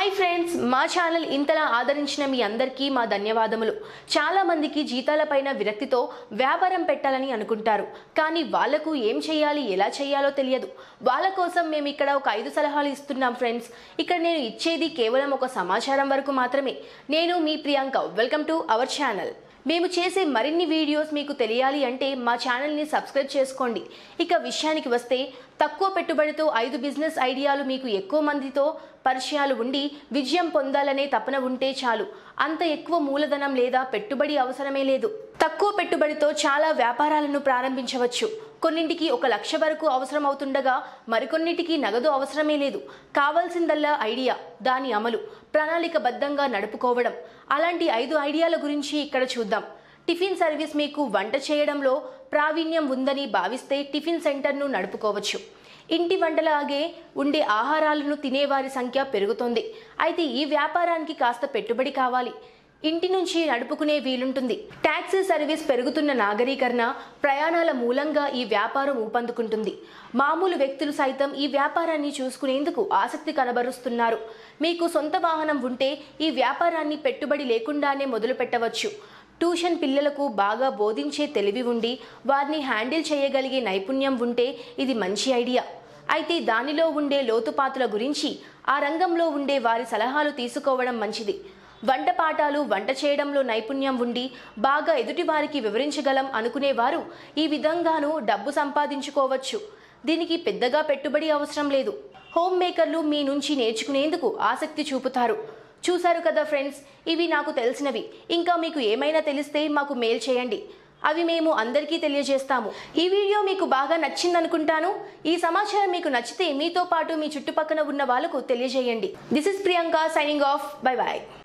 hi friends మా channel ఇంతలా ఆదరించిన మీ అందరికీ మా ధన్యవాదములు చాలా మందికి జీతాలపైన విరక్తితో వ్యాపారం పెట్టాలని అనుకుంటారు కానీ వాళ్లకు ఏం చేయాలి ఎలా చేయాలో తెలియదు వాళ్ళ కోసం మేము ఇక్కడ ఒక ఐదు సలహాలు ఇస్తున్నాం ఫ్రెండ్స్ ఇక్కడ నేను ఇచ్చేది కేవలం ఒక సమాచారం వరకు మాత్రమే నేను మీ Priyanka welcome to our channel మేము చేసే మరిన్ని వీడియోస్ మీకు తెలియాలి అంటే మా ఛానల్ని సబ్స్క్రైబ్ చేసుకోండి ఇక విషయానికి వస్తే తక్కువ పెట్టుబడితో ఐదు బిజినెస్ ఐడియాలు మీకు ఎక్కువ మందితో పరిచయాలు ఉండి విజయం పొందాలనే తపన ఉంటే చాలు అంత ఎక్కువ మూలధనం లేదా పెట్టుబడి అవసరమే లేదు తక్కువ పెట్టుబడితో చాలా వ్యాపారాలను ప్రారంభించవచ్చు కొన్నింటికి ఒక లక్ష వరకు అవసరం అవుతుండగా మరికొన్నిటికి నగదు అవసరమే లేదు కావాల్సిందల్లా ఐడియా దాని అమలు ప్రణాళికబద్ధంగా నడుపుకోవడం అలాంటి ఐదు ఐడియాల గురించి ఇక్కడ చూద్దాం టిఫిన్ సర్వీస్ మీకు వంట చేయడంలో ప్రావీణ్యం ఉందని భావిస్తే టిఫిన్ సెంటర్ను నడుపుకోవచ్చు ఇంటి వంటలాగే ఉండే ఆహారాలను తినేవారి సంఖ్య పెరుగుతోంది అయితే ఈ వ్యాపారానికి కాస్త పెట్టుబడి కావాలి ఇంటి నుంచి నడుపుకునే వీలుంటుంది ట్యాక్సీ సర్వీస్ పెరుగుతున్న నాగరీకరణ ప్రయాణాల మూలంగా ఈ వ్యాపారం ఊపందుకుంటుంది మామూలు వ్యక్తులు సైతం ఈ వ్యాపారాన్ని చూసుకునేందుకు ఆసక్తి కనబరుస్తున్నారు మీకు సొంత వాహనం ఉంటే ఈ వ్యాపారాన్ని పెట్టుబడి లేకుండానే మొదలు పెట్టవచ్చు ట్యూషన్ పిల్లలకు బాగా బోధించే తెలివి ఉండి వారిని హ్యాండిల్ చేయగలిగే నైపుణ్యం ఉంటే ఇది మంచి ఐడియా అయితే దానిలో ఉండే లోతుపాతుల గురించి ఆ రంగంలో ఉండే వారి సలహాలు తీసుకోవడం మంచిది వంట పాఠాలు వంట చేయడంలో నైపుణ్యం ఉండి బాగా ఎదుటి వారికి వివరించగలం అనుకునేవారు ఈ విధంగానూ డబ్బు సంపాదించుకోవచ్చు దీనికి పెద్దగా పెట్టుబడి అవసరం లేదు హోమ్ మేకర్లు మీ నుంచి నేర్చుకునేందుకు ఆసక్తి చూపుతారు చూశారు కదా ఫ్రెండ్స్ ఇవి నాకు తెలిసినవి ఇంకా మీకు ఏమైనా తెలిస్తే మాకు మెయిల్ చేయండి అవి మేము అందరికీ తెలియజేస్తాము ఈ వీడియో మీకు బాగా నచ్చిందనుకుంటాను ఈ సమాచారం మీకు నచ్చితే మీతో పాటు మీ చుట్టుపక్కల ఉన్న వాళ్ళకు తెలియజేయండి this is Priyanka signing off bye bye